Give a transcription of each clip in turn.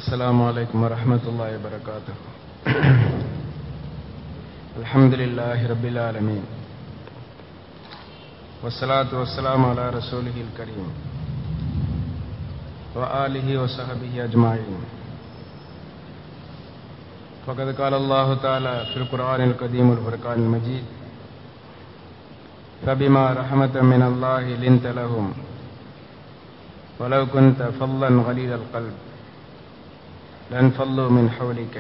السلام عليكم ورحمة الله وبركاته الحمد لله رب العالمين والصلاة والسلام على رسوله الكريم وآله وصحبه أجمعين فقد قال الله تعالى في القرآن القديم والفرقان المجيد فبما رحمة من الله لنت لهم ولو كنت فظا غليظ القلب لانفضوا من حولك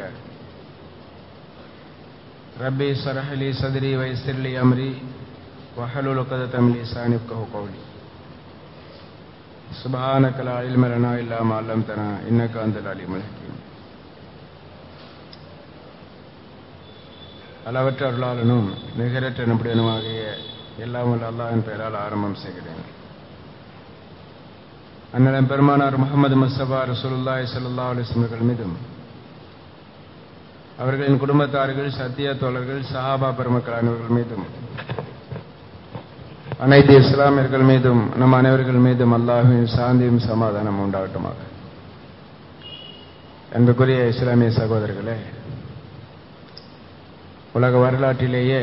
ربي اشرح لي صدري ويسر لي امري واحلل عقدة من لساني يفقهوا قولي سبحانك لا علم لنا الا ما علمتنا انك انت العليم الحكيم அளவற்ற அருளாளனும் நிகரற்ற நம்புடனுமாகிய எல்லாம் வல்ல அல்லாஹின் பெயரால் ஆரம்பம் செய்கிறேன் அண்ணன் பெருமானார் முகமது முஸ்தபா ரசூலுல்லாய் சல்லா அலிஸ்மர்கள் மீதும் அவர்களின் குடும்பத்தார்கள் சத்திய தோழர்கள் சஹாபா பெருமக்கள் அனைவர்கள் மீதும் அனைத்து இஸ்லாமியர்கள் மீதும் நம் அனைவர்கள் மீதும் அல்லாஹின் சாந்தியும் சமாதானம் உண்டாகட்டுமாக அன்புக்குரிய இஸ்லாமிய சகோதரர்களே உலக வரலாற்றிலேயே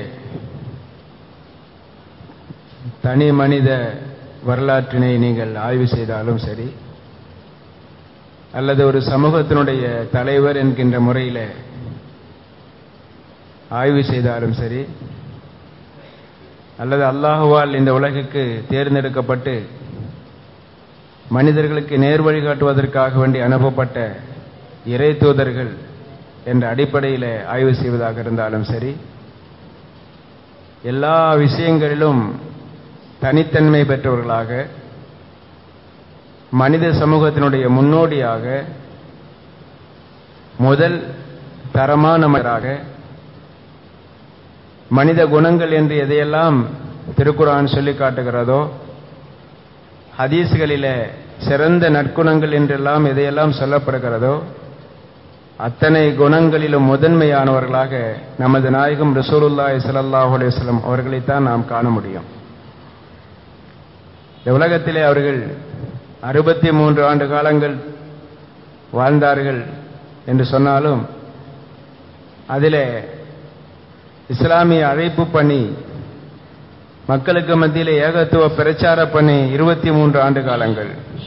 தனி மனித வரலாற்றினை நீங்கள் ஆய்வு செய்தாலும் சரி அல்லது ஒரு சமூகத்தினுடைய தலைவர் என்கின்ற முறையில் ஆய்வு செய்தாலும் சரி அல்லது அல்லாஹுவால் இந்த உலகுக்கு தேர்ந்தெடுக்கப்பட்டு மனிதர்களுக்கு நேர் வழிகாட்டுவதற்காக வேண்டி அனுப்பப்பட்ட இறை தூதர்கள் என்ற அடிப்படையில் ஆய்வு செய்வதாக இருந்தாலும் சரி எல்லா விஷயங்களிலும் தனித்தன்மை பெற்றவர்களாக மனித சமூகத்தினுடைய முன்னோடியாக முதல் தரமான மனிதராக மனித குணங்கள் என்று எதையெல்லாம் திருக்குறான் சொல்லி காட்டுகிறதோ ஹதீஸ்களில சிறந்த நற்குணங்கள் என்றெல்லாம் எதையெல்லாம் சொல்லப்படுகிறதோ அத்தனை குணங்களிலும் முதன்மையானவர்களாக நமது நாயகம் ரசூலுல்லாய் சல்லாஹூ அலுவலம் அவர்களைத்தான் நாம் காண முடியும் இந்த உலகத்திலே அவர்கள் அறுபத்தி மூன்று ஆண்டு காலங்கள் வாழ்ந்தார்கள் என்று சொன்னாலும் அதிலே இஸ்லாமிய அழைப்பு பணி மக்களுக்கு மத்தியில் ஏகத்துவ பிரச்சார பணி இருபத்தி மூன்று ஆண்டு காலங்கள்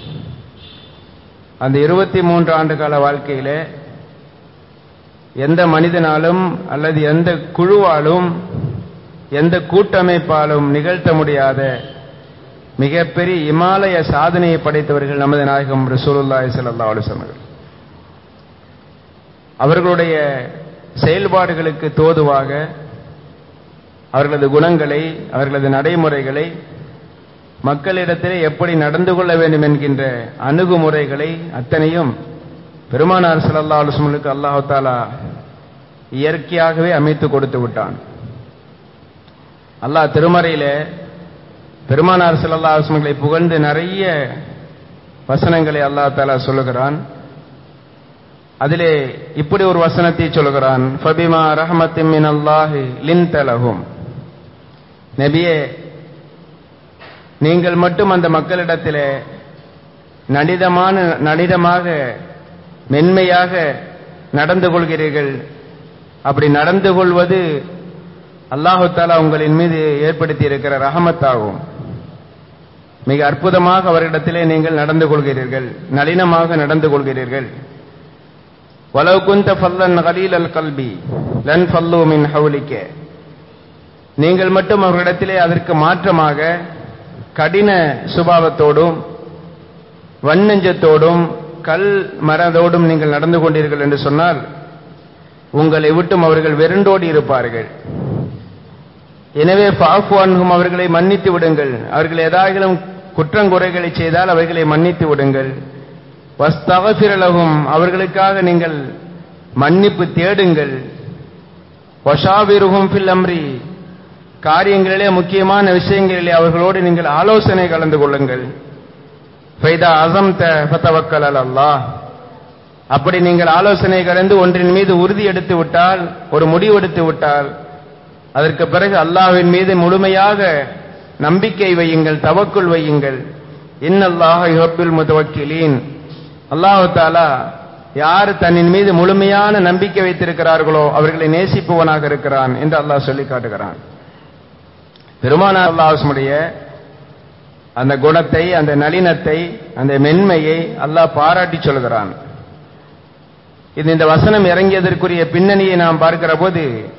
அந்த இருபத்தி மூன்று ஆண்டு கால வாழ்க்கையிலே எந்த மனிதனாலும் அல்லது எந்த குழுவாலும் எந்த கூட்டமைப்பாலும் நிகழ்த்த முடியாத மிகப்பெரிய இமாலய சாதனையை படைத்தவர்கள் நமது நாயகம் ரசூலுல்லாய் சல்லா அலுவலர்கள் அவர்களுடைய செயல்பாடுகளுக்கு தோதுவாக அவர்களது குணங்களை அவர்களது நடைமுறைகளை மக்களிடத்திலே எப்படி நடந்து கொள்ள வேண்டும் என்கின்ற அணுகுமுறைகளை அத்தனையும் பெருமானார் சல்லா அலுவலுக்கு அல்லாஹு தாலா இயற்கையாகவே அமைத்து கொடுத்து விட்டான் அல்லாஹ் திருமறையில பெருமானார் சல்லா அலுவலங்களை புகழ்ந்து நிறைய வசனங்களை அல்லா தாலா சொல்லுகிறான் அதிலே இப்படி ஒரு வசனத்தை சொல்லுகிறான் ஃபபிமா ரஹமத்தின் அல்லாஹி லின் தலகும் நபியே நீங்கள் மட்டும் அந்த மக்களிடத்திலே நடிதமான நடிதமாக மென்மையாக நடந்து கொள்கிறீர்கள் அப்படி நடந்து கொள்வது அல்லாஹு தாலா உங்களின் மீது ஏற்படுத்தி இருக்கிற ரஹமத்தாகும் மிக அற்புதமாக அவரிடத்திலே நீங்கள் நடந்து கொள்கிறீர்கள் நளினமாக நடந்து கொள்கிறீர்கள் வலவு குந்த ஃபல்லன் கலீல் அல் கல்வி லன் ஃபல்லு மின் ஹவுலிக்க நீங்கள் மட்டும் அவர்களிடத்திலே அதற்கு மாற்றமாக கடின சுபாவத்தோடும் வன்னஞ்சத்தோடும் கல் மரதோடும் நீங்கள் நடந்து கொண்டீர்கள் என்று சொன்னால் உங்களை விட்டும் அவர்கள் வெருண்டோடி இருப்பார்கள் எனவே பாஃப்வான்கும் அவர்களை மன்னித்து விடுங்கள் அவர்கள் ஏதாகிலும் குற்றங்குறைகளை செய்தால் அவைகளை மன்னித்து விடுங்கள் வஸ்தகபிரலகும் அவர்களுக்காக நீங்கள் மன்னிப்பு தேடுங்கள் ஒஷாவிருகும் ஃபில் அம்ரி காரியங்களிலே முக்கியமான விஷயங்களிலே அவர்களோடு நீங்கள் ஆலோசனை கலந்து கொள்ளுங்கள் ஃபைதா அசம் தவக்கல் அல்லாஹ் அப்படி நீங்கள் ஆலோசனை கலந்து ஒன்றின் மீது உறுதி எடுத்து விட்டால் ஒரு முடிவு எடுத்து விட்டால் அதற்கு பிறகு அல்லாஹ்வின் மீது முழுமையாக நம்பிக்கை வையுங்கள் தவக்குள் வையுங்கள் இன்னல்லாஹ யுஹப்பில் முதவக்கிலீன் அல்லாஹு தாலா யார் தன்னின் மீது முழுமையான நம்பிக்கை வைத்திருக்கிறார்களோ அவர்களை நேசிப்பவனாக இருக்கிறான் என்று அல்லாஹ் சொல்லி காட்டுகிறான் பெருமானார் அல்லாஹுடைய அந்த குணத்தை அந்த நளினத்தை அந்த மென்மையை அல்லாஹ் பாராட்டி சொல்கிறான் இது இந்த வசனம் இறங்கியதற்குரிய பின்னணியை நாம் பார்க்கிற போது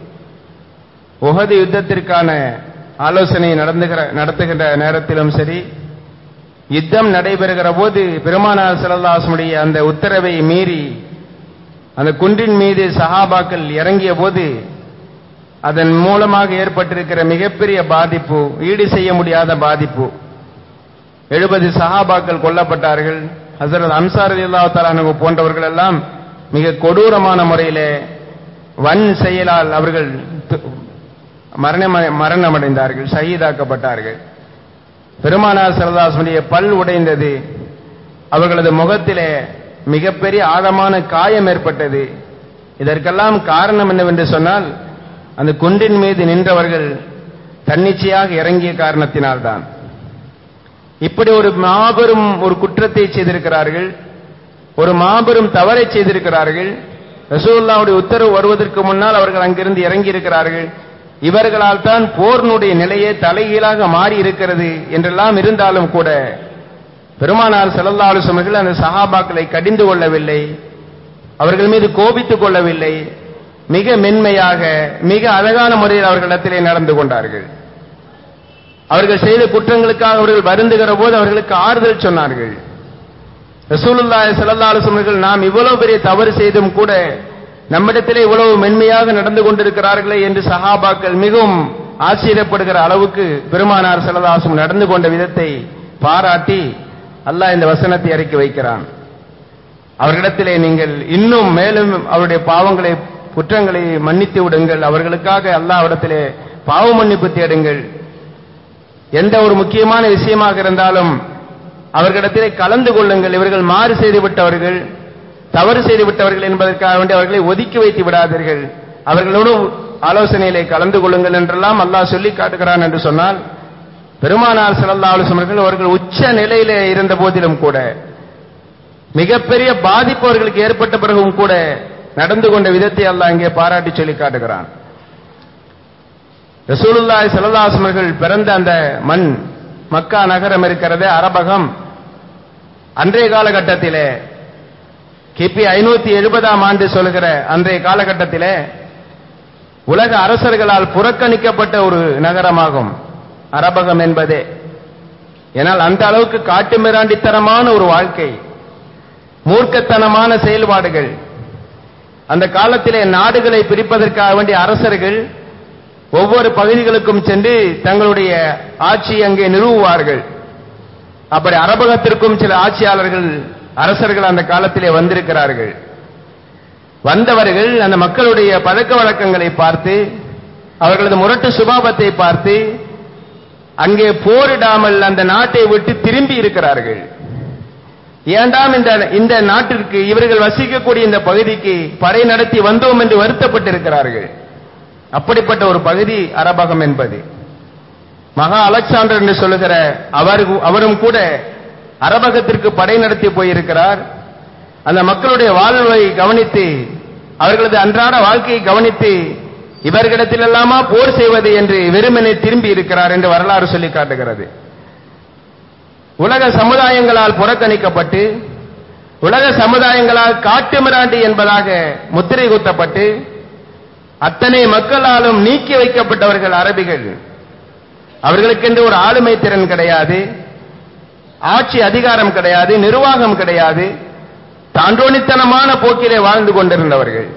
உகது யுத்தத்திற்கான ஆலோசனை நடந்துகிற நடத்துகின்ற நேரத்திலும் சரி யுத்தம் நடைபெறுகிற போது பெருமானார் செல்லல்லாசனுடைய அந்த உத்தரவை மீறி அந்த குன்றின் மீது சஹாபாக்கள் இறங்கிய போது அதன் மூலமாக ஏற்பட்டிருக்கிற மிகப்பெரிய பாதிப்பு ஈடு செய்ய முடியாத பாதிப்பு எழுபது சஹாபாக்கள் கொல்லப்பட்டார்கள் ஹசரத் அன்சார் அல்லாஹாலு போன்றவர்கள் எல்லாம் மிக கொடூரமான முறையிலே வன் செயலால் அவர்கள் மரணம் மரணமடைந்தார்கள் ஷஹீதாக்கப்பட்டார்கள் பெருமானார் சரதாசனுடைய பல் உடைந்தது அவர்களது முகத்திலே மிகப்பெரிய ஆழமான காயம் ஏற்பட்டது இதற்கெல்லாம் காரணம் என்னவென்று சொன்னால் அந்த குன்றின் மீது நின்றவர்கள் தன்னிச்சையாக இறங்கிய காரணத்தினால்தான் இப்படி ஒரு மாபெரும் ஒரு குற்றத்தை செய்திருக்கிறார்கள் ஒரு மாபெரும் தவறை செய்திருக்கிறார்கள் ரசூல்லாவுடைய உத்தரவு வருவதற்கு முன்னால் அவர்கள் அங்கிருந்து இறங்கி இருக்கிறார்கள் இவர்களால் தான் போர்னுடைய நிலையே தலைகீழாக மாறி இருக்கிறது என்றெல்லாம் இருந்தாலும் கூட பெருமானார் செல்லல்லா அலுவலர்கள் அந்த சஹாபாக்களை கடிந்து கொள்ளவில்லை அவர்கள் மீது கோபித்துக் கொள்ளவில்லை மிக மென்மையாக மிக அழகான முறையில் அவர்களிடத்திலே நடந்து கொண்டார்கள் அவர்கள் செய்த குற்றங்களுக்காக அவர்கள் வருந்துகிற போது அவர்களுக்கு ஆறுதல் சொன்னார்கள் ரசூலுல்லாஹி ஸல்லல்லாஹு அலைஹி வஸல்லம் நாம் இவ்வளவு பெரிய தவறு செய்தும் கூட நம்மிடத்திலே இவ்வளவு மென்மையாக நடந்து கொண்டிருக்கிறார்களே என்று சஹாபாக்கள் மிகவும் ஆச்சரியப்படுகிற அளவுக்கு பெருமானார் செல்லதாசம் நடந்து கொண்ட விதத்தை பாராட்டி அல்லாஹ் இந்த வசனத்தை இறக்கி வைக்கிறான் அவர்களிடத்திலே நீங்கள் இன்னும் மேலும் அவருடைய பாவங்களை குற்றங்களை மன்னித்து விடுங்கள் அவர்களுக்காக அல்லாஹ்விடத்திலே பாவ மன்னிப்பு தேடுங்கள் எந்த ஒரு முக்கியமான விஷயமாக இருந்தாலும் அவர்களிடத்திலே கலந்து கொள்ளுங்கள் இவர்கள் மாறு செய்து விட்டவர்கள் தவறு செய்து விட்டவர்கள் என்பதற்காக வேண்டி அவர்களை ஒதுக்கி வைத்து விடாதீர்கள் அவர்களோடு ஆலோசனையிலே கலந்து கொள்ளுங்கள் என்றெல்லாம் அல்லாஹ் சொல்லி காட்டுகிறான் என்று சொன்னால் பெருமானார் சிறந்த ஆலோசனர்கள் அவர்கள் உச்ச நிலையிலே இருந்த போதிலும் கூட மிகப்பெரிய பாதிப்பு அவர்களுக்கு ஏற்பட்ட பிறகும் கூட நடந்து கொண்ட விதத்தை அல்லாஹ் இங்கே பாராட்டி சொல்லி காட்டுகிறான் ரசூலுல்லாய் செல்லதாசனர்கள் பிறந்த அந்த மண் மக்கா நகரம் இருக்கிறதே அரபகம் அன்றைய காலகட்டத்திலே கிபி ஐநூத்தி எழுபதாம் ஆண்டு சொல்கிற அன்றைய காலகட்டத்திலே உலக அரசர்களால் புறக்கணிக்கப்பட்ட ஒரு நகரமாகும் அரபகம் என்பதே ஏனால் அந்த அளவுக்கு காட்டு மிராண்டித்தனமான ஒரு வாழ்க்கை மூர்க்கத்தனமான செயல்பாடுகள் அந்த காலத்திலே நாடுகளை பிரிப்பதற்காக வேண்டிய அரசர்கள் ஒவ்வொரு பகுதிகளுக்கும் சென்று தங்களுடைய ஆட்சி அங்கே நிறுவுவார்கள் அப்படி அரபகத்திற்கும் சில ஆட்சியாளர்கள் அரசர்கள் அந்த காலத்திலே வந்திருக்கிறார்கள் வந்தவர்கள் அந்த மக்களுடைய பழக்க வழக்கங்களை பார்த்து அவர்களது முரட்டு சுபாவத்தை பார்த்து அங்கே போரிடாமல் அந்த நாட்டை விட்டு திரும்பி இருக்கிறார்கள் ஏண்டாம் இந்த இந்த நாட்டிற்கு இவர்கள் வசிக்கக்கூடிய இந்த பகுதிக்கு படை நடத்தி வந்தோம் என்று வருத்தப்பட்டிருக்கிறார்கள் அப்படிப்பட்ட ஒரு பகுதி அரபகம் என்பது மகா அலெக்சாண்டர் என்று சொல்லுகிற அவர் அவரும் கூட அரபகத்திற்கு படை நடத்தி போயிருக்கிறார் அந்த மக்களுடைய வாழ்வை கவனித்து அவர்களது அன்றாட வாழ்க்கையை கவனித்து இவர்களிடத்திலெல்லாமா போர் செய்வது என்று வெறுமனே திரும்பி இருக்கிறார் என்று வரலாறு சொல்லி காட்டுகிறது உலக சமுதாயங்களால் புறக்கணிக்கப்பட்டு உலக சமுதாயங்களால் காட்டுமிராண்டி என்பதாக முத்திரை குத்தப்பட்டு அத்தனை மக்களாலும் நீக்கி வைக்கப்பட்டவர்கள் அரபிகள் அவர்களுக்கென்று ஒரு ஆளுமை திறன் கிடையாது ஆட்சி அதிகாரம் கிடையாது நிர்வாகம் கிடையாது தாண்டோனித்தனமான போக்கிலே வாழ்ந்து கொண்டிருந்தவர்கள்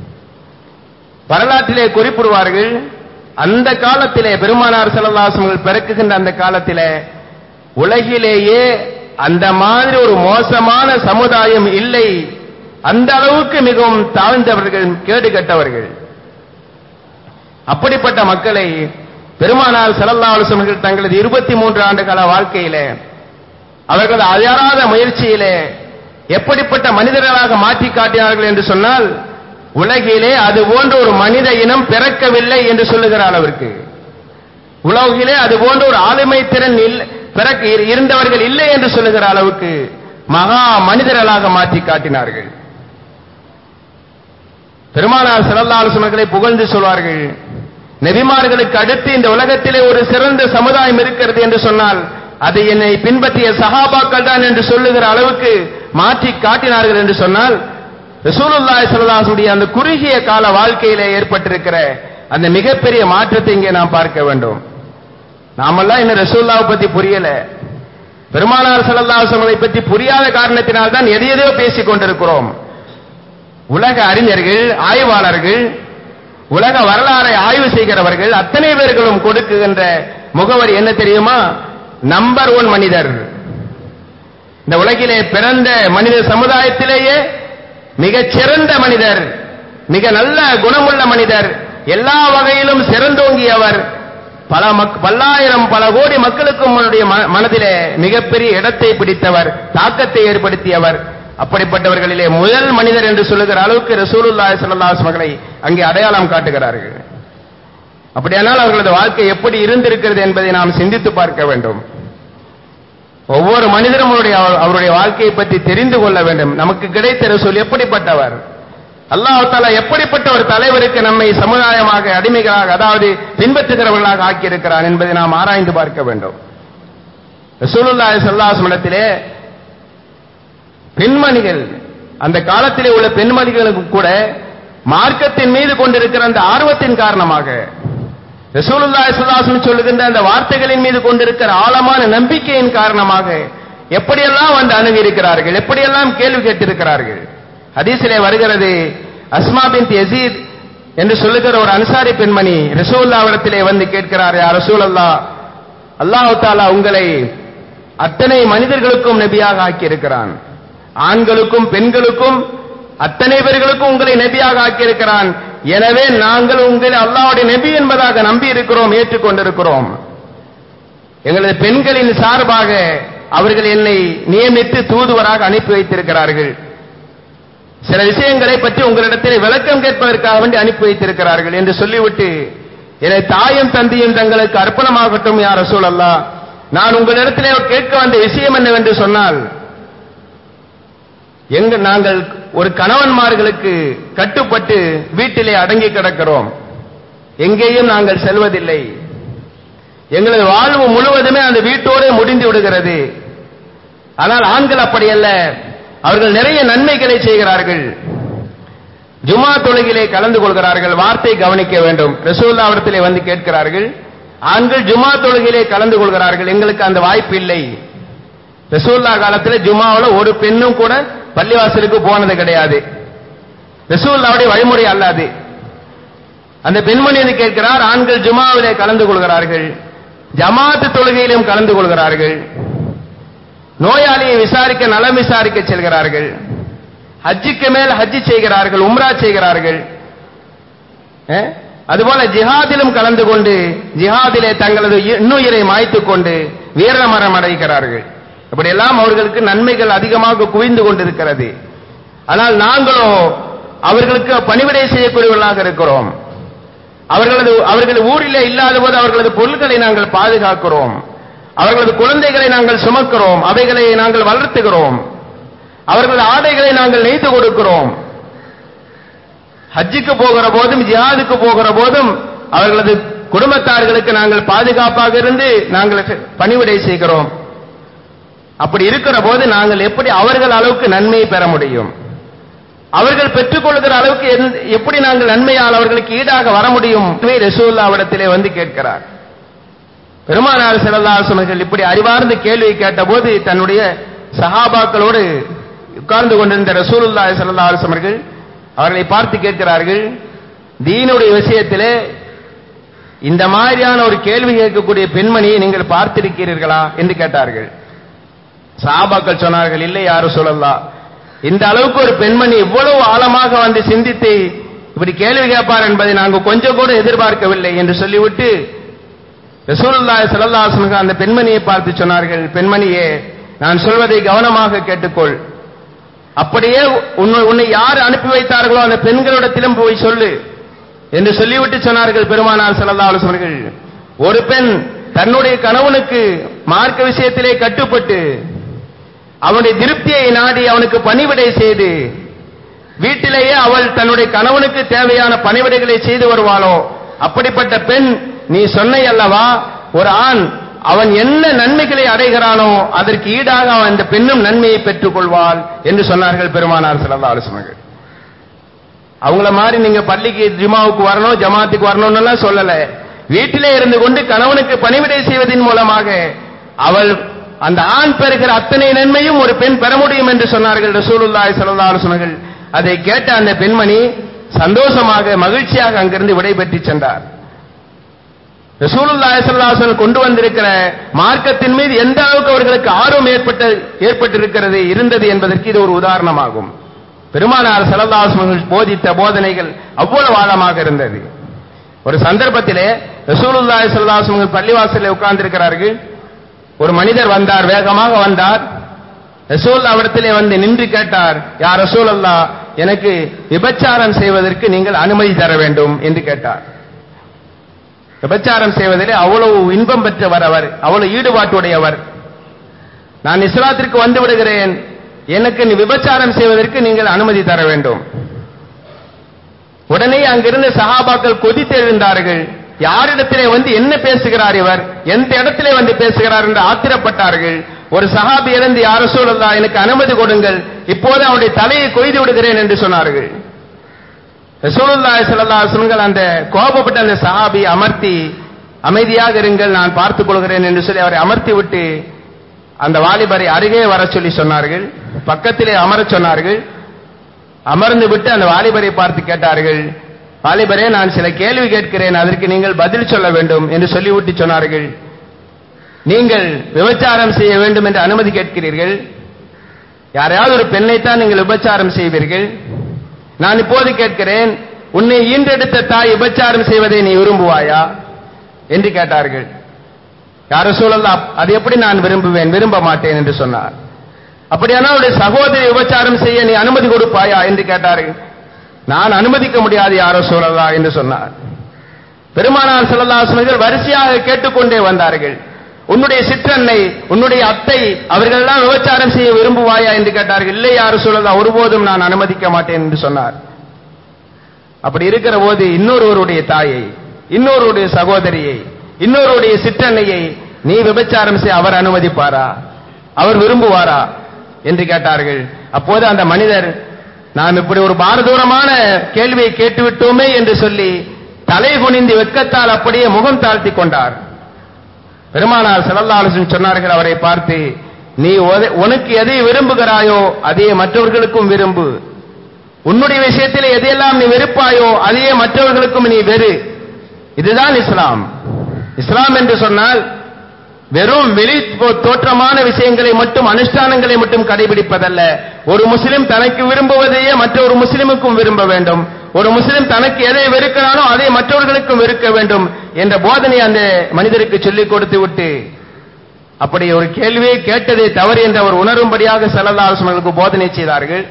வரலாற்றிலே குறிப்பிடுவார்கள் அந்த காலத்திலே பெருமானார் செலவாசங்கள் பிறக்குகின்ற அந்த காலத்திலே உலகிலேயே அந்த மாதிரி ஒரு மோசமான சமுதாயம் இல்லை அந்த அளவுக்கு மிகவும் தாழ்ந்தவர்கள் கேடு கட்டவர்கள் அப்படிப்பட்ட மக்களை பெருமானார் செலல்லா அலுவலர்கள் தங்களது இருபத்தி மூன்று ஆண்டு கால வாழ்க்கையிலே அவர்களது அயராத முயற்சியிலே எப்படிப்பட்ட மனிதர்களாக மாற்றி காட்டினார்கள் என்று சொன்னால் உலகிலே அது போன்ற ஒரு மனித இனம் பிறக்கவில்லை என்று சொல்லுகிற அளவிற்கு உலகிலே அது போன்ற ஒரு ஆளுமை திறன் பிறக்க இருந்தவர்கள் இல்லை என்று சொல்லுகிற அளவுக்கு மகா மனிதர்களாக மாற்றி காட்டினார்கள் பெருமானார் சிறந்தாலோசனர்களை புகழ்ந்து சொல்வார்கள் நெபிமார்களுக்கு அடுத்து இந்த உலகத்திலே ஒரு சிறந்த சமுதாயம் இருக்கிறது என்று சொன்னால் அது என்னை பின்பற்றிய சஹாபாக்கள் தான் என்று சொல்லுகிற அளவுக்கு மாற்றி காட்டினார்கள் என்று சொன்னால் ரசூலுல்லாஹி ஸல்லல்லாஹுடைய அந்த குறுகிய கால வாழ்க்கையிலே ஏற்பட்டிருக்கிற அந்த மிகப்பெரிய மாற்றத்தை இங்கே நாம் பார்க்க வேண்டும் நாமெல்லாம் இன்னும் ரசூல்லாவை பத்தி புரியல பெருமானார் ஸல்லல்லாஹு அலைஹி வஸல்லம் பற்றி புரியாத காரணத்தினால் தான் எதை எதையோ பேசிக் கொண்டிருக்கிறோம் உலக அறிஞர்கள் ஆய்வாளர்கள் உலக வரலாறை ஆய்வு செய்கிறவர்கள் அத்தனை பேர்களும் கொடுக்குகின்ற முகவரி என்ன தெரியுமா நம்பர் ஒன் மனிதர் இந்த உலகிலே பிறந்த மனித சமுதாயத்திலேயே மிகச் சிறந்த மனிதர் மிக நல்ல குணமுள்ள மனிதர் எல்லா வகையிலும் சிறந்தோங்கியவர் பல மக் பல்லாயிரம் பல கோடி மக்களுக்கும் அவருடைய ம- மனதிலே மிகப்பெரிய இடத்தை பிடித்தவர் தாக்கத்தை ஏற்படுத்தியவர் அப்படிப்பட்டவர்களிலே முதல் மனிதர் என்று சொல்லுகிற அளவுக்கு ரசூலுல்லாஹி ஸல்லல்லாஹு அலைஹி வஸல்லம் அங்கே அடையாளம் காட்டுகிறார்கள் அப்படியானால் அவர்களது வாழ்க்கை எப்படி இருந்திருக்கிறது என்பதை நாம் சிந்தித்து பார்க்க வேண்டும் ஒவ்வொரு மனிதரும் அவருடைய அவருடைய வாழ்க்கையை பற்றி தெரிந்து கொள்ள வேண்டும் நமக்கு கிடைத்த ரசூல் எப்படிப்பட்டவர் அல்லாஹ் தாலா எப்படிப்பட்ட ஒரு தலைவருக்கு நம்மை சமுதாயமாக அடிமைகளாக அதாவது பின்பற்றுகிறவர்களாக ஆக்கியிருக்கிறான் என்பதை நாம் ஆராய்ந்து பார்க்க வேண்டும் ரசூலுல்லாஹி ஸல்லல்லாஹு அலைஹி இடத்திலே பெண்மணிகள் அந்த காலத்திலே உள்ள பெண்மணிகளுக்கு கூட மார்க்கத்தின் மீது கொண்டிருக்கிற அந்த ஆர்வத்தின் காரணமாக ரசூலுல்லாஹி ஸல்லல்லாஹு அலைஹி வஸல்லம் சொல்லுகின்ற அந்த வார்த்தைகளின் மீது கொண்டிருக்கிற ஆழமான நம்பிக்கையின் காரணமாக எப்படியெல்லாம் வந்து அணுகி இருக்கிறார்கள் எப்படியெல்லாம் கேள்வி கேட்டிருக்கிறார்கள் ஹதீஸிலே வருகிறது அஸ்மா பின் யசீத் என்று சொல்லுகிற ஒரு அன்சாரி பெண்மணி ரசூலுல்லாஹ்விடத்திலே வந்து கேட்கிறார் யா ரசூலல்லாஹ் அல்லாஹ் தாலா உங்களை அத்தனை மனிதர்களுக்கும் நபியாக ஆக்கியிருக்கிறான் ஆண்களுக்கும் பெண்களுக்கும் அத்தனை பேர்களுக்கும் உங்களை நபியாக ஆக்கியிருக்கிறான் எனவே நாங்கள் உங்களை அல்லாஹ்வுடைய நபி என்பதாக நம்பி இருக்கிறோம் ஏற்றுக்கொண்டிருக்கிறோம் எங்களது பெண்களின் சார்பாக அவர்கள் என்னை நியமித்து தூதுவராக அனுப்பி வைத்திருக்கிறார்கள் சில விஷயங்களை பற்றி உங்களிடத்தில் விளக்கம் கேட்பதற்காக வேண்டி அனுப்பி வைத்திருக்கிறார்கள் என்று சொல்லிவிட்டு என்னை தாயும் தந்தையும் தங்களுக்கு அர்ப்பணமாகட்டும் யார் ரசூல் அல்லா நான் உங்களிடத்திலே கேட்க வந்த விஷயம் என்னவென்று சொன்னால் எங்க நாங்கள் ஒரு கணவன்மார்களுக்கு கட்டுப்பட்டு வீட்டிலே அடங்கி கிடக்கிறோம் எங்கேயும் நாங்கள் செல்வதில்லை எங்களது வாழ்வு முழுவதுமே அந்த வீட்டோடு முடிந்து விடுகிறது ஆனால் ஆண்கள் அப்படி அல்ல அவர்கள் நிறைய நன்மைகளை செய்கிறார்கள் ஜுமா தொழுகிலே கலந்து கொள்கிறார்கள் வார்த்தை கவனிக்க வேண்டும் ரசூல்லா அவரிடத்திலே வந்து கேட்கிறார்கள் ஆண்கள் ஜுமா தொழுகிலே கலந்து கொள்கிறார்கள் எங்களுக்கு அந்த வாய்ப்பு இல்லை ரசூல்லா காலத்தில் ஜுமாவில் ஒரு பெண்ணும் கூட பள்ளிவாசலுக்கு போனது கிடையாது ரசூல்லாவுடைய வழிமுறை அல்லாது அந்த பெண்மணி வந்து கேட்கிறார் ஆண்கள் ஜுமாவிலே கலந்து கொள்கிறார்கள் ஜமாத்து தொழுகையிலும் கலந்து கொள்கிறார்கள் நோயாளியை விசாரிக்க நலம் விசாரிக்க செல்கிறார்கள் ஹஜ்ஜுக்கு மேல் ஹஜ்ஜி செய்கிறார்கள் உம்ரா செய்கிறார்கள் அஹ்? அதுபோல ஜிஹாதிலும் கலந்து கொண்டு ஜிஹாதிலே தங்களது இன்னுயிரை மாய்த்துக் கொண்டு வீரமரம் அடைகிறார்கள் இப்படியெல்லாம் அவர்களுக்கு நன்மைகள் அதிகமாக குவிந்து கொண்டிருக்கிறது ஆனால் நாங்களோ அவர்களுக்கு பணிவிடை செய்யக்கூடியவர்களாக இருக்கிறோம் அவர்களது அவர்கள் ஊரிலே இல்லாத போது அவர்களது பொருட்களை நாங்கள் பாதுகாக்கிறோம் அவர்களது குழந்தைகளை நாங்கள் சுமக்கிறோம் அவைகளை நாங்கள் வளர்த்துகிறோம் அவர்களது ஆடைகளை நாங்கள் நெய்து கொடுக்கிறோம் ஹஜ்ஜுக்கு போகிற போதும் ஜிஹாதுக்கு போகிற போதும் அவர்களது குடும்பத்தார்களுக்கு நாங்கள் பாதுகாப்பாக இருந்து நாங்கள் பணிவிடை செய்கிறோம் அப்படி இருக்கிற போது நாங்கள் எப்படி அவர்கள் அளவுக்கு நன்மையை பெற முடியும் அவர்கள் பெற்றுக்கொள்கிற அளவுக்கு எந்த- எப்படி நாங்கள் நன்மையால் அவர்களுக்கு ஈடாக வர முடியும் ரசூல்லா அவரிடத்திலே வந்து கேட்கிறார் பெருமானார் சிறந்தாசனர்கள் இப்படி அறிவார்ந்த கேள்வி கேட்டபோது தன்னுடைய சஹாபாக்களோடு உட்கார்ந்து கொண்டிருந்த ரசூலுல்லா ஸல்லல்லாஹு அவர்கள் அவர்களை பார்த்து கேட்கிறார்கள் தீனுடைய விஷயத்திலே இந்த மாதிரியான ஒரு கேள்வி கேட்கக்கூடிய பெண்மணியை நீங்கள் பார்த்திருக்கிறீர்களா என்று கேட்டார்கள் சஹாபாக்கள் சொன்னார்கள் இல்லை யாரும் சொல்லலாம் இந்த அளவுக்கு ஒரு பெண்மணி இவ்வளவு ஆழமாக வந்து சிந்தித்து இப்படி கேள்வி கேட்பார் என்பதை நாங்கள் கொஞ்சம் கூட எதிர்பார்க்கவில்லை என்று சொல்லிவிட்டு ரசூலுல்லாஹி ஸல்லல்லாஹு அலைஹி வஸல்லம் அந்த பெண்மணியை பார்த்து சொன்னார்கள் பெண்மணியே நான் சொல்வதை கவனமாக கேட்டுக்கொள் அப்படியே உன்னை உன்னை யார் அனுப்பி வைத்தார்களோ அந்த பெண்களிடத்திலும் போய் சொல்லு என்று சொல்லிவிட்டு சொன்னார்கள் பெருமானார் ஸல்லல்லாஹு அலைஹி வஸல்லம் அவர்கள். ஒரு பெண் தன்னுடைய கணவனுக்கு மார்க்க விஷயத்திலே கட்டுப்பட்டு அவனுடைய திருப்தியை நாடி அவனுக்கு பணிவிடை செய்து வீட்டிலேயே அவள் தன்னுடைய கணவனுக்கு தேவையான பணிவிடைகளை செய்து வருவாளோ அப்படிப்பட்ட பெண் நீ சொன்னை அல்லவா ஒரு ஆண் அவன் என்ன நன்மைகளை அடைகிறானோ அதற்கு ஈடாக அவன் அந்த பெண்ணும் நன்மையை பெற்றுக் கொள்வாள் என்று சொன்னார்கள் பெருமானார் ஸல்லல்லாஹு அலைஹி வஸல்லம் அவங்கள மாதிரி நீங்க பள்ளிக்கு ஜுமாவுக்கு வரணும் ஜமாத்துக்கு வரணும்னு எல்லாம் சொல்லல வீட்டிலே இருந்து கொண்டு கணவனுக்கு பணிவிடை செய்வதன் மூலமாக அவள் அந்த ஆண் பெறுகிற அத்தனை நன்மையும் ஒரு பெண் பெற முடியும் என்று சொன்னார்கள் ரசூலுல்லாஹி ஸல்லல்லாஹு அலைஹி வஸல்லம் அதை கேட்ட அந்த பெண்மணி சந்தோஷமாக மகிழ்ச்சியாக அங்கிருந்து விடைபெற்று சென்றார் ரசூலுல்லாஹி ஸல்லல்லாஹு அலைஹி வஸல்லம் கொண்டு வந்திருக்கிற மார்க்கத்தின் மீது எந்த அளவுக்கு அவர்களுக்கு ஆர்வம் ஏற்பட்ட ஏற்பட்டிருக்கிறது இருந்தது என்பதற்கு இது ஒரு உதாரணமாகும் பெருமானார் ஸல்லல்லாஹு அலைஹி வஸல்லம் போதித்த போதனைகள் அவ்வளவு ஆழமாக இருந்தது ஒரு சந்தர்ப்பத்திலே ரசூலுல்லாஹி ஸல்லல்லாஹு அலைஹி வஸல்லம் பள்ளிவாசலில் உட்கார்ந்திருக்கிறார்கள் ஒரு மனிதர் வந்தார் வேகமாக வந்தார் ரசூல் அவரிடத்திலே வந்து நின்று கேட்டார் யார் ரசூல் அல்லா எனக்கு விபச்சாரம் செய்வதற்கு நீங்கள் அனுமதி தர வேண்டும் என்று கேட்டார் விபச்சாரம் செய்வதிலே அவ்வளவு இன்பம் பெற்றவர் அவர் அவ்வளவு ஈடுபாட்டுடையவர் நான் இஸ்லாத்திற்கு வந்து விடுகிறேன் எனக்கு நீ விபச்சாரம் செய்வதற்கு நீங்கள் அனுமதி தர வேண்டும் உடனே அங்கிருந்த சகாபாக்கள் கொதித்து எழுந்தார்கள் யாரிடத்திலே வந்து என்ன பேசுகிறார் இவர் எந்த இடத்திலே வந்து பேசுகிறார் என்று ஆத்திரப்பட்டார்கள் ஒரு சஹாபி இருந்து யார சூழல்லா எனக்கு அனுமதி கொடுங்கள் இப்போது அவனுடைய தலையை கொய்து விடுகிறேன் என்று சொன்னார்கள் ரசூலுல்லாஹி ஸல்லல்லாஹு அலைஹி வஸல்லம் அந்த கோபப்பட்ட அந்த சஹாபி அமர்த்தி அமைதியாக இருங்கள் நான் பார்த்துக் கொள்கிறேன் என்று சொல்லி அவரை அமர்த்தி விட்டு அந்த வாலிபரை அருகே வர சொல்லி சொன்னார்கள் பக்கத்திலே அமரச் சொன்னார்கள் அமர்ந்து விட்டு அந்த வாலிபரை பார்த்து கேட்டார்கள் வாலிபரே நான் சில கேள்வி கேட்கிறேன் அதற்கு நீங்கள் பதில் சொல்ல வேண்டும் என்று சொல்லிவிட்டு சொன்னார்கள் நீங்கள் விபச்சாரம் செய்ய வேண்டும் என்று அனுமதி கேட்கிறீர்கள் யாரையாவது ஒரு பெண்ணைத்தான் நீங்கள் விபச்சாரம் செய்வீர்கள் நான் இப்போது கேட்கிறேன் உன்னை ஈன்றெடுத்த தாய் விபச்சாரம் செய்வதை நீ விரும்புவாயா என்று கேட்டார்கள் யார சூழல்லாம் அது எப்படி நான் விரும்புவேன் விரும்ப மாட்டேன் என்று சொன்னார் அப்படியானால் அவருடைய சகோதரி விபச்சாரம் செய்ய நீ அனுமதி கொடுப்பாயா என்று கேட்டார்கள் நான் அனுமதிக்க முடியாது யாரோ சூழலா என்று சொன்னார் பெருமானார் செல்லல்லாசனர்கள் வரிசையாக கேட்டுக்கொண்டே வந்தார்கள் உன்னுடைய சிற்றன்னை உன்னுடைய அத்தை அவர்கள் எல்லாம் விபச்சாரம் செய்ய விரும்புவாயா என்று கேட்டார்கள் இல்லை யாரு சொல்லலா ஒருபோதும் நான் அனுமதிக்க மாட்டேன் என்று சொன்னார் அப்படி இருக்கிற போது இன்னொருவருடைய தாயை இன்னொருடைய சகோதரியை இன்னொருடைய சிற்றன்னையை நீ விபச்சாரம் செய்ய அவர் அனுமதிப்பாரா அவர் விரும்புவாரா என்று கேட்டார்கள் அப்போது அந்த மனிதர் நாம் இப்படி ஒரு பாரதூரமான கேள்வியை கேட்டுவிட்டோமே என்று சொல்லி தலை குனிந்து வெட்கத்தால் அப்படியே முகம் தாழ்த்தி கொண்டார் பெருமானார் செல்லல்லாலசன் சொன்னார்கள் அவரை பார்த்து நீ உத- உனக்கு எதை விரும்புகிறாயோ அதையே மற்றவர்களுக்கும் விரும்பு உன்னுடைய விஷயத்தில் எதையெல்லாம் நீ வெறுப்பாயோ அதையே மற்றவர்களுக்கும் நீ வெறு இதுதான் இஸ்லாம் இஸ்லாம் என்று சொன்னால் வெறும் வெளி தோ- தோற்றமான விஷயங்களை மட்டும் அனுஷ்டானங்களை மட்டும் கடைபிடிப்பதல்ல ஒரு முஸ்லிம் தனக்கு விரும்புவதையே மற்றொரு முஸ்லிமுக்கும் விரும்ப வேண்டும் ஒரு முஸ்லிம் தனக்கு எதை வெறுக்கிறானோ அதை மற்றவர்களுக்கும் வெறுக்க வேண்டும் என்ற போதனை அந்த மனிதருக்கு சொல்லிக் கொடுத்து விட்டு அப்படி ஒரு கேள்வியை கேட்டதை தவறு என்று அவர் உணரும்படியாக செல்லல்லாசர்களுக்கு போதனை செய்தார்கள்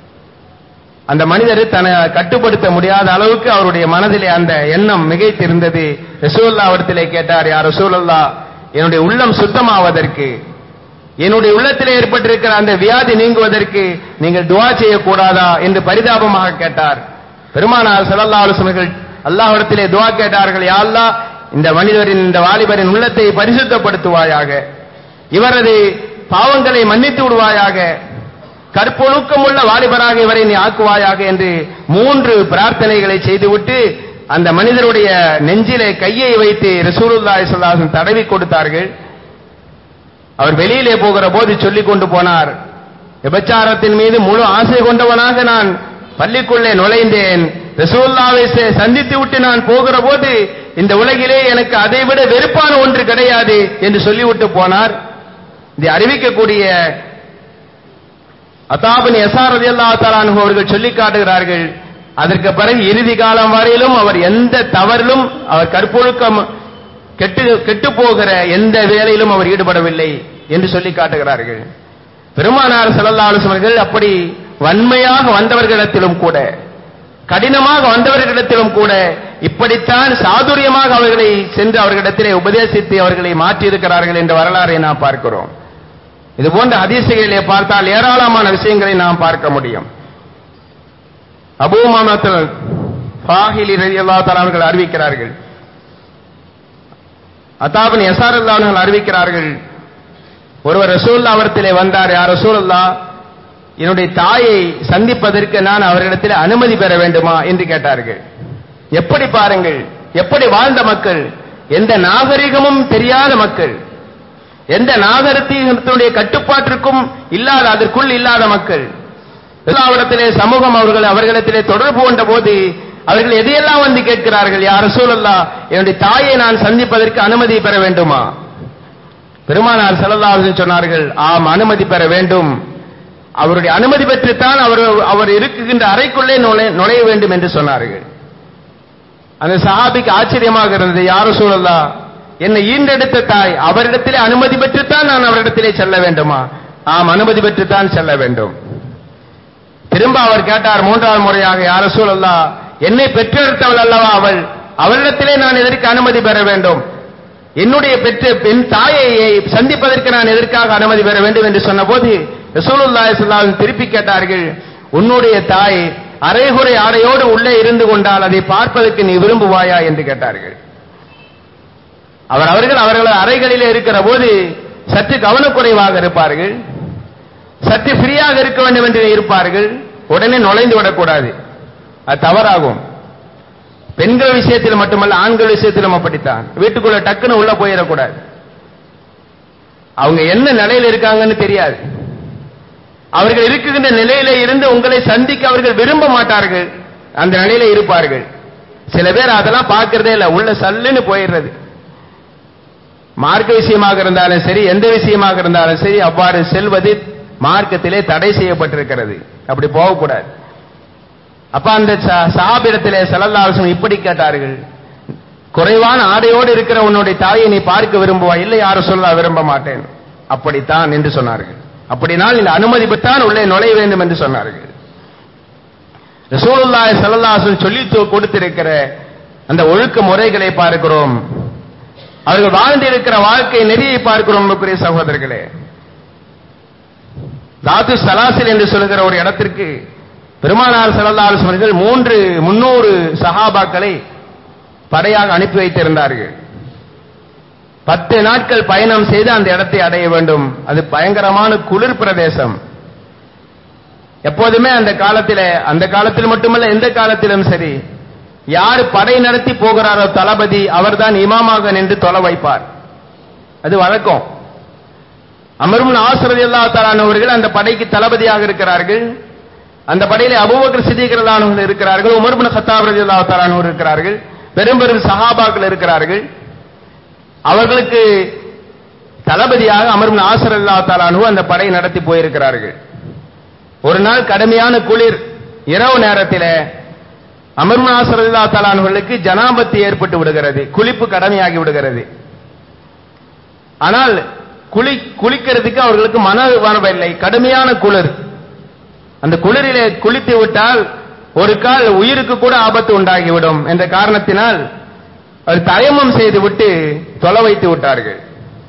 அந்த மனிதர் தன்னை கட்டுப்படுத்த முடியாத அளவுக்கு அவருடைய மனதிலே அந்த எண்ணம் மிகைத்திருந்தது ரசூல்லா அவரிடத்திலே கேட்டார் யார் ரசூலுல்லா என்னுடைய உள்ளம் சுத்தமாவதற்கு என்னுடைய உள்ளத்திலே ஏற்பட்டிருக்கிற அந்த வியாதி நீங்குவதற்கு நீங்கள் துவா செய்யக்கூடாதா என்று பரிதாபமாக கேட்டார் பெருமானார் ஸல்லல்லாஹு அலைஹி வஸல்லம் அல்லாஹ்விடத்திலே துவா கேட்டார்கள் யா அல்லாஹ் இந்த மனிதரின் இந்த வாலிபரின் உள்ளத்தை பரிசுத்தப்படுத்துவாயாக இவரது பாவங்களை மன்னித்து விடுவாயாக கற்பொழுக்கம் உள்ள வாலிபராக இவரை நீ ஆக்குவாயாக என்று மூன்று பிரார்த்தனைகளை செய்துவிட்டு அந்த மனிதருடைய நெஞ்சிலே கையை வைத்து ரசூலுல்லாஹி ஸல்லல்லாஹு அலைஹி வஸல்லம் தடவி கொடுத்தார்கள் அவர் வெளியிலே போகிற போது சொல்லிக் கொண்டு போனார் விபச்சாரத்தின் மீது முழு ஆசை கொண்டவனாக நான் பள்ளிக்குள்ளே நுழைந்தேன் ரசூல்லாவை ச- சந்தித்து விட்டு நான் போகிற போது இந்த உலகிலே எனக்கு அதைவிட வெறுப்பான ஒன்று கிடையாது என்று சொல்லிவிட்டு போனார் இதை அறிவிக்கக்கூடிய அதாபின் எசார் ரலியல்லாஹு தஆலா அன்ஹு அவர்கள் சொல்லி காட்டுகிறார்கள் அதற்கு பிறகு இறுதி காலம் வரையிலும் அவர் எந்த தவறிலும் அவர் கற்பொழுக்கம் கெட்டு கெட்டு போகிற எந்த வேலையிலும் அவர் ஈடுபடவில்லை என்று சொல்லி காட்டுகிறார்கள் பெருமானார் ஸல்லல்லாஹு அலைஹி வஸல்லம் அவர்கள் அப்படி வன்மையாக வந்தவர்களிடத்திலும் கூட கடினமாக வந்தவர்களிடத்திலும் கூட இப்படித்தான் சாதுரியமாக அவர்களை சென்று அவர்களிடத்திலே உபதேசித்து அவர்களை மாற்றியிருக்கிறார்கள் என்ற வரலாறை நாம் பார்க்கிறோம் இது போன்ற ஹதீசுகளிலே பார்த்தால் ஏராளமான விஷயங்களை நாம் பார்க்க முடியும் அபூ மாமத்தில் ஃபாஹிலி ரலியல்லாஹு தஆலா அவர்கள் அறிவிக்கிறார்கள் அத்தாபின் எஸ்ஆர் அவர்கள் அறிவிக்கிறார்கள் ஒருவர் ரசூல்லா அவரிடத்திலே வந்தார் யார் ரசூலுல்லா என்னுடைய தாயை சந்திப்பதற்கு நான் அவரிடத்தில் அனுமதி பெற வேண்டுமா என்று கேட்டார்கள் எப்படி பாருங்கள் எப்படி வாழ்ந்த மக்கள் எந்த நாகரிகமும் தெரியாத மக்கள் எந்த நாகரிகத்தினுடைய கட்டுப்பாட்டிற்கும் இல்லாத அதற்குள் இல்லாத மக்கள் எல்லாவிடத்திலே சமூகம் அவர்கள் அவர்களிடத்திலே தொடர்பு கொண்ட போது அவர்கள் எதையெல்லாம் வந்து கேட்கிறார்கள் யார் ரசூலல்லா என்னுடைய தாயை நான் சந்திப்பதற்கு அனுமதி பெற வேண்டுமா பெருமானார் செல்லல்லாஹு சொன்னார்கள் ஆம் அனுமதி பெற வேண்டும் அவருடைய அனுமதி பெற்றுத்தான் அவர் அவர் இருக்குகின்ற அறைக்குள்ளே நுழை- நுழைய வேண்டும் என்று சொன்னார்கள் அந்த சஹாபிக்கு ஆச்சரியமாக இருந்தது யார் சூழல்லா என்னை ஈண்டெடுத்த தாய் அவரிடத்திலே அனுமதி பெற்றுத்தான் நான் அவரிடத்திலே செல்ல வேண்டுமா ஆம் அனுமதி பெற்றுத்தான் செல்ல வேண்டும் திரும்ப அவர் கேட்டார் மூன்றாவது முறையாக யார சூழல்லா என்னை பெற்றெடுத்தவள் அல்லவா அவள் அவளிடத்திலே நான் எதற்கு அனுமதி பெற வேண்டும் என்னுடைய பெற்ற பெண் தாயை சந்திப்பதற்கு நான் எதற்காக அனுமதி பெற வேண்டும் என்று சொன்னபோது ரசூலுல்லாஹி ஸல்லல்லாஹு அலைஹி வஸல்லம் திருப்பி கேட்டார்கள் உன்னுடைய தாய் அரைகுறை ஆடையோடு உள்ளே இருந்து கொண்டால் அதை பார்ப்பதற்கு நீ விரும்புவாயா என்று கேட்டார்கள் அவர் அவர்கள் அவர்கள் அறைகளிலே இருக்கிற போது சற்று கவனக்குறைவாக இருப்பார்கள் சற்று ஃப்ரீயாக இருக்க வேண்டும் என்று இருப்பார்கள் உடனே நுழைந்து விடக்கூடாது அது தவறாகும் பெண்கள் விஷயத்தில் மட்டுமல்ல ஆண்கள் விஷயத்திலும் அப்படித்தான் வீட்டுக்குள்ள டக்குன்னு உள்ள போயிடக்கூடாது அவங்க என்ன நிலையில இருக்காங்கன்னு தெரியாது அவர்கள் இருக்குகின்ற நிலையில இருந்து உங்களை சந்திக்க அவர்கள் விரும்ப மாட்டார்கள் அந்த நிலையில இருப்பார்கள் சில பேர் அதெல்லாம் பார்க்கறதே இல்ல உள்ள சல்லுன்னு போயிடுறது மார்க்க விஷயமாக இருந்தாலும் சரி எந்த விஷயமாக இருந்தாலும் சரி அவ்வாறு செல்வது மார்க்கத்திலே தடை செய்யப்பட்டிருக்கிறது அப்படி போகக்கூடாது அப்ப அந்த ச- சஹாபிடத்திலே செல்லல்லாசம் இப்படி கேட்டார்கள் குறைவான ஆடையோடு இருக்கிற உன்னுடைய தாயை நீ பார்க்க விரும்புவாய் இல்லை யாரும் சொல்ல விரும்ப மாட்டேன் அப்படித்தான் என்று சொன்னார்கள் அப்படினால் இந்த அனுமதி பெற்றால் உள்ளே நுழைய வேண்டும் என்று சொன்னார்கள் ரசூலுல்லாஹி ஸல்லல்லாஹு அலைஹி சொல்லி து- கொடுத்திருக்கிற அந்த ஒழுக்க முறைகளை பார்க்கிறோம் அவர்கள் வாழ்ந்திருக்கிற வாழ்க்கை நெறியை பார்க்கிறோம் அன்புக்குரிய சகோதரர்களே தாத்து சலாசில் என்று சொல்லுகிற ஒரு இடத்திற்கு பெருமானார் ஸல்லல்லாஹு அலைஹி அவர்கள் மூன்று முன்னூறு சஹாபாக்களை படையாக அனுப்பி வைத்திருந்தார்கள் பத்து நாட்கள் பயணம் செய்து அந்த இடத்தை அடைய வேண்டும் அது பயங்கரமான குளிர் பிரதேசம் எப்போதுமே அந்த காலத்தில அந்த காலத்தில் மட்டுமல்ல எந்த காலத்திலும் சரி யார் படை நடத்தி போகிறாரோ தளபதி அவர்தான் இமாமாக நின்று தொலை வைப்பார் அது வழக்கம் அமரும் ஆசிரதி அல்லா அவர்கள் அந்த படைக்கு தளபதியாக இருக்கிறார்கள் அந்த படையிலே அபூபக்கர் சித்திகரலானவர்கள் இருக்கிறார்கள் உமர்பின் ஹத்தாப் ரதி அல்லா தாலானவர் இருக்கிறார்கள் பெரும் பெரும் சஹாபாக்கள் இருக்கிறார்கள் அவர்களுக்கு தளபதியாக அமரும் ஆசர் அல்லா தாலானு அந்த படை நடத்தி போயிருக்கிறார்கள் ஒரு நாள் கடுமையான குளிர் இரவு நேரத்தில் அமர்ம ஆசர் அல்லா தாலானுகளுக்கு ஜனாபத்து ஏற்பட்டு விடுகிறது குளிப்பு கடமையாகி விடுகிறது ஆனால் குளி குளிக்கிறதுக்கு அவர்களுக்கு மன வரவில்லை கடுமையான குளிர் அந்த குளிரிலே குளித்து விட்டால் ஒரு கால் உயிருக்கு கூட ஆபத்து உண்டாகிவிடும் என்ற காரணத்தினால் அவர் தயமம் செய்து விட்டு தொலை வைத்து விட்டார்கள்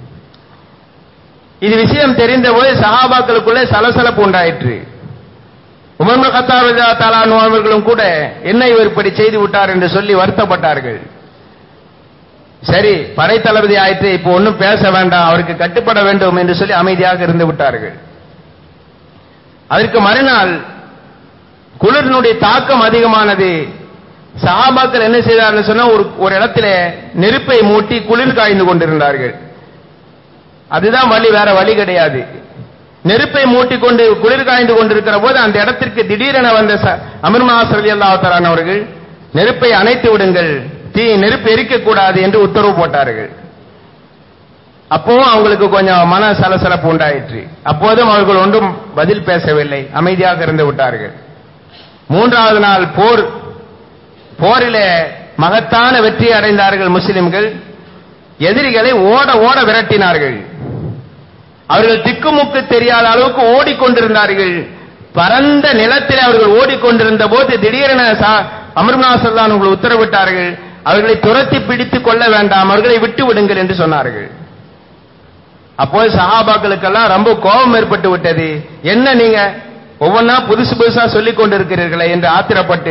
இது விஷயம் தெரிந்தபோது சஹாபாக்களுக்குள்ளே சலசலப்பு உண்டாயிற்று உமர் கத்தார் தாலானு அவர்களும் கூட என்ன இவர் இப்படி செய்து விட்டார் என்று சொல்லி வருத்தப்பட்டார்கள் சரி படை தளபதி ஆயிற்று இப்போ ஒன்றும் பேச வேண்டாம் அவருக்கு கட்டுப்பட வேண்டும் என்று சொல்லி அமைதியாக இருந்து விட்டார்கள் அதற்கு மறுநாள் குளிரினுடைய தாக்கம் அதிகமானது சஹாபாக்கள் என்ன செய்தார்கள் சொன்னா ஒரு ஒரு இடத்துல நெருப்பை மூட்டி குளிர் காய்ந்து கொண்டிருந்தார்கள் அதுதான் வழி வேற வழி கிடையாது நெருப்பை மூட்டி கொண்டு குளிர் காய்ந்து கொண்டிருக்கிற போது அந்த இடத்திற்கு திடீரென வந்த அமிர்மாசரலி அல்லாஹாரான் அவர்கள் நெருப்பை அணைத்து விடுங்கள் தீ நெருப்பு எரிக்கக்கூடாது என்று உத்தரவு போட்டார்கள் அப்பவும் அவங்களுக்கு கொஞ்சம் மன சலசலப்பு உண்டாயிற்று அப்போதும் அவர்கள் ஒன்றும் பதில் பேசவில்லை அமைதியாக இருந்து விட்டார்கள் மூன்றாவது நாள் போர் போரிலே மகத்தான வெற்றி அடைந்தார்கள் முஸ்லிம்கள் எதிரிகளை ஓட ஓட விரட்டினார்கள் அவர்கள் திக்குமுக்கு தெரியாத அளவுக்கு ஓடிக்கொண்டிருந்தார்கள் பரந்த நிலத்தில் அவர்கள் ஓடிக்கொண்டிருந்த போது திடீரென அமர்நாசல்லான் உங்களை உத்தரவிட்டார்கள் அவர்களை துரத்தி பிடித்துக் கொள்ள வேண்டாம் அவர்களை விட்டு விடுங்கள் என்று சொன்னார்கள் அப்போது சஹாபாக்களுக்கெல்லாம் ரொம்ப கோபம் ஏற்பட்டு விட்டது என்ன நீங்க ஒவ்வொன்னா புதுசு புதுசா சொல்லிக் கொண்டிருக்கிறீர்களே என்று ஆத்திரப்பட்டு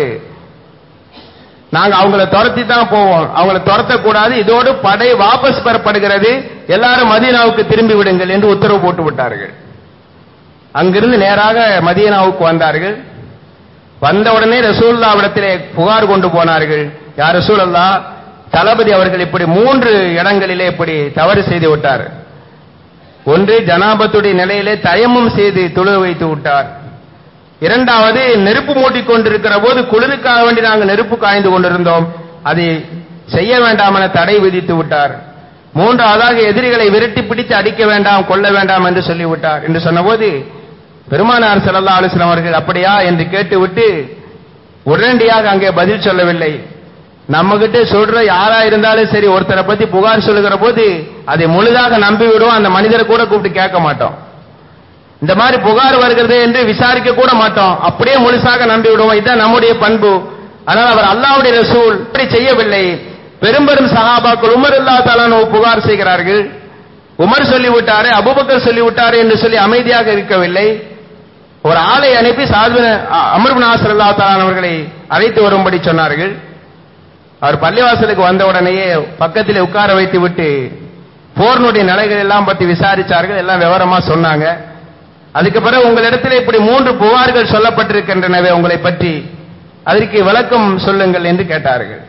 நாங்க அவங்கள துரத்தி தான் போவோம் அவங்கள துரத்த கூடாது இதோடு படை வாபஸ் பெறப்படுகிறது எல்லாரும் மதீனாவுக்கு திரும்பி விடுங்கள் என்று உத்தரவு போட்டு விட்டார்கள் அங்கிருந்து நேராக மதீனாவுக்கு வந்தார்கள் வந்த உடனே ரசூல்லாவிடத்திலே புகார் கொண்டு போனார்கள் யார் ரசூலல்லா தளபதி அவர்கள் இப்படி மூன்று இடங்களிலே இப்படி தவறு செய்து விட்டார் ஒன்று ஜனாபத்துடைய நிலையிலே தயமும் செய்து தொழுக வைத்து விட்டார் இரண்டாவது நெருப்பு மூட்டிக் கொண்டிருக்கிற போது குளிருக்காக வேண்டி நாங்கள் நெருப்பு காய்ந்து கொண்டிருந்தோம் அதை செய்ய வேண்டாம் என தடை விதித்து விட்டார் மூன்றாவதாக எதிரிகளை விரட்டி பிடித்து அடிக்க வேண்டாம் கொல்ல வேண்டாம் என்று சொல்லிவிட்டார் என்று சொன்னபோது பெருமானார் ஸல்லல்லாஹு அலைஹி வஸல்லம் அவர்கள் அப்படியா என்று கேட்டுவிட்டு உடனடியாக அங்கே பதில் சொல்லவில்லை நம்ம கிட்ட சொல்ற யாரா இருந்தாலும் சரி ஒருத்தரை பத்தி புகார் சொல்லுகிற போது அதை முழுதாக நம்பி விடுவோம் அந்த மனிதரை கூட கூப்பிட்டு கேட்க மாட்டோம் இந்த மாதிரி புகார் வருகிறது என்று விசாரிக்க கூட மாட்டோம் அப்படியே முழுசாக நம்பி விடுவோம் இதுதான் நம்முடைய பண்பு ஆனால் அவர் அல்லாஹ்வுடைய ரசூல் இப்படி செய்யவில்லை பெரும்பெரும் சஹாபாக்கள் உமர் அல்லா தாலான புகார் செய்கிறார்கள் உமர் சொல்லிவிட்டாரு அபூபக்கர் சொல்லிவிட்டாரு என்று சொல்லி அமைதியாக இருக்கவில்லை ஒரு ஆளை அனுப்பி சாதுவின அமர்பின் ஆசர் அல்லா அவர்களை அழைத்து வரும்படி சொன்னார்கள் அவர் பள்ளிவாசலுக்கு வந்த உடனேயே பக்கத்திலே உட்கார வைத்து விட்டு போர்னுடைய நிலைகள் எல்லாம் பற்றி விசாரிச்சார்கள் எல்லாம் விவரமா சொன்னாங்க அதுக்கு பிறகு உங்களிடத்தில் இப்படி மூன்று புகார்கள் சொல்லப்பட்டிருக்கின்றனவே உங்களை பற்றி அதற்கு விளக்கம் சொல்லுங்கள் என்று கேட்டார்கள்